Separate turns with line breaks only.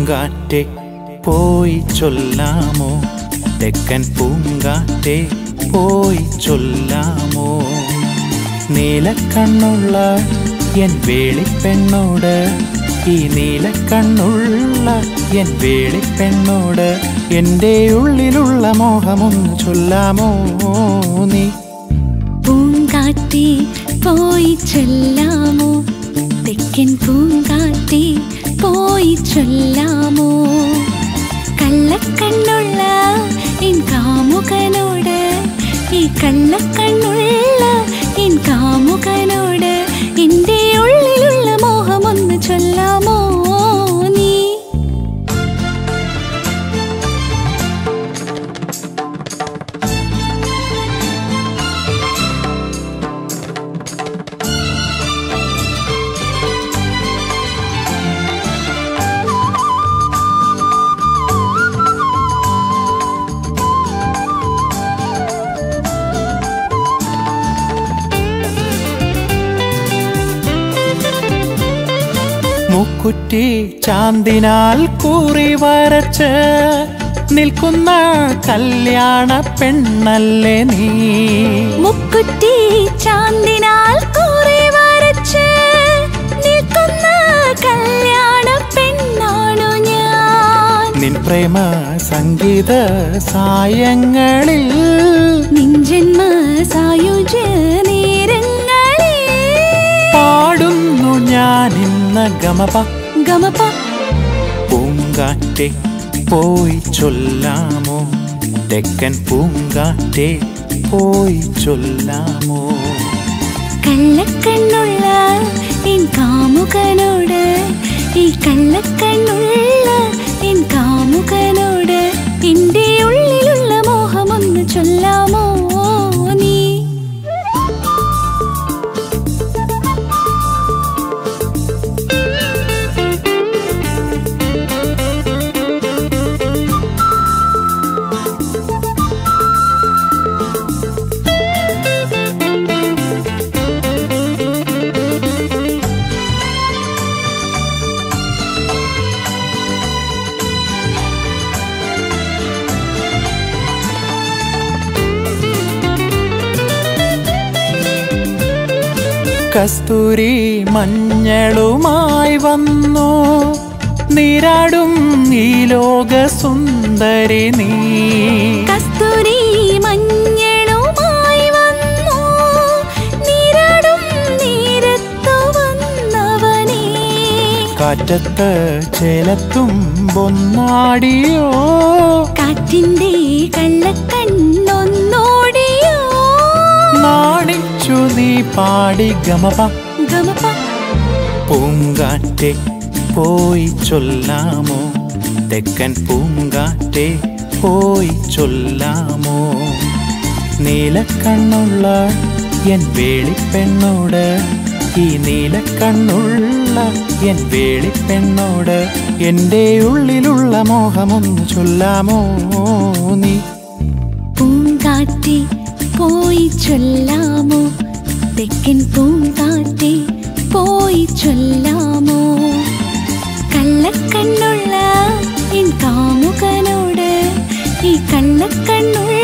പൂങ്കാറ്റെ പോയി ചൊല്ലാമോ തെക്കൻ പൂങ്കാറ്റെ പോയി ചൊല്ലാമോ നീലക്കണ്ണുള്ള എൻ വേളിപ്പെണ്ണോട് ഈ നീലക്കണ്ണുള്ള എൻ വേളിപ്പെണ്ണോട് എൻ്റെ ഉള്ളിലുള്ള മോഹമൊന്ന് ചൊല്ലാമോ നീ
പൂങ്കാറ്റി പോയി ചൊല്ലാമോ തെക്കൻ പൂങ്കാറ്റി പോയി ചൊല്ലാമോ കള്ളക്കണ്ണുള്ള എൻ കാമുകനോട് ഈ കള്ളക്കണ്ണുള്ള എൻ കാമുകനോട് എൻ്റെ ഉള്ളിലുള്ള മോഹമൊന്ന് ചൊല്ലാമോ നീ
മുക്കുറ്റി ചാന്തിനാൽ കൂറി വരച്ച് നിൽക്കുന്ന കല്യാണ പെണ്ണല്ലേ നീ
മുക്കുറ്റി ചാന്തിനാൽ കുറെ വരച്ച് നിൽക്കുന്ന കല്യാണ പെണ്ണാണു ഞാൻ
നിൻ പ്രേമ സംഗീത സായങ്ങളിൽ
നിഞ്ചന്മ സായുജ നേരങ്ങളിൽ
പാടുന്നു ഞാൻ ഇന്ന് ഗമപ
ഗമപ
പൂങ്കാറ്റെ പോയി ചൊല്ലാമോ തെക്കൻ പൂങ്കാറ്റെ പോയി ചൊല്ലാമോ
കള്ളക്കണ്ണുള്ള എൻ കാമുകനോട് ഈ കള്ളക്കണ്ണുള്ള എൻ കാമുകനോട് എൻ്റെ ഉള്ളിലുള്ള മോഹമൊന്ന് ചൊല്ലാമോ നീ
കസ്തൂരി മഞ്ഞളുമായി വന്നു നീരാടും ഈ ലോക സുന്ദരി നീ
കസ്തൂരി മഞ്ഞളുമായി വന്നു നീരാടും നീരത്തു വന്നവനേ
കാറ്റത്ത് ചേലത്തും പൊന്നാടിയോ
കാറ്റിന്റെ കള്ളക്കണ്ണൊന്നോടിയോ
നാണിച്ചു നീ പാടി ഗമപ
ഗമപ
പൂങ്കാറ്റെ പോയി ചൊല്ലാമോ തെക്കൻ പൂങ്കാറ്റെ പോയി ചൊല്ലാമോ നീലക്കണ്ണുള്ള എൻ വേളിപ്പെണ്ണോട് ഈ നീലക്കണ്ണുള്ള എൻ വേളിപ്പെണ്ണോട് എൻ്റെ ഉള്ളിലുള്ള മോഹമൊന്ന് ചൊല്ലാമോ നീ
പൂങ്കാറ്റി പോയി ചൊല്ലാമോ തെക്കൻ പൂങ്കാറ്റി പോയി ചൊല്ലാമോ കള്ളക്കണ്ണുള്ള എൻ കാമുകനോട് ഈ കള്ളക്കണ്ണുള്ള